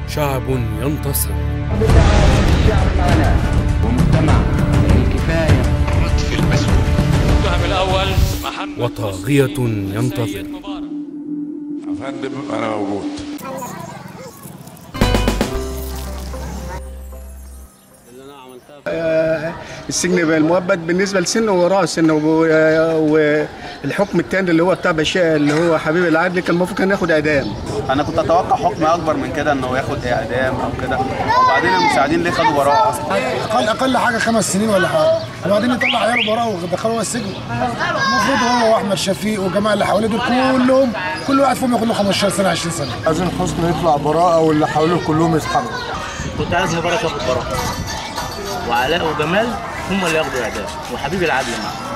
شعب ينتصر الشعب معنا ومجتمع الكفاية في المسؤول المتهم الأول محمد وطاغية ينتظر مبارك افندم انا موجود السجن يبقى المؤبد بالنسبه لسنه وراه سنه و- والحكم الثاني اللي هو بتاع بشار اللي هو حبيب العدل كان المفروض كان ياخد اعدام انا كنت اتوقع حكم اكبر من كده انه ياخد اعدام او كده وبعدين المساعدين ليه خدوا براءه اصلا اقل اقل حاجه خمس سنين ولا حاجه وبعدين يطلع عياله براه ودخلوه السجن المفروض هو واحمد شفيق والجماعه اللي حواليه دول كلهم كل واحد فيهم ياخد له 15 سنه 20 سنه عايزين حسني يطلع براءة واللي حواليه كلهم يسحبوا كنت عايز مبارك ياخد براءة وعلاء وجمال هم اللي ياخدوا اعدام وحبيب العدل معاه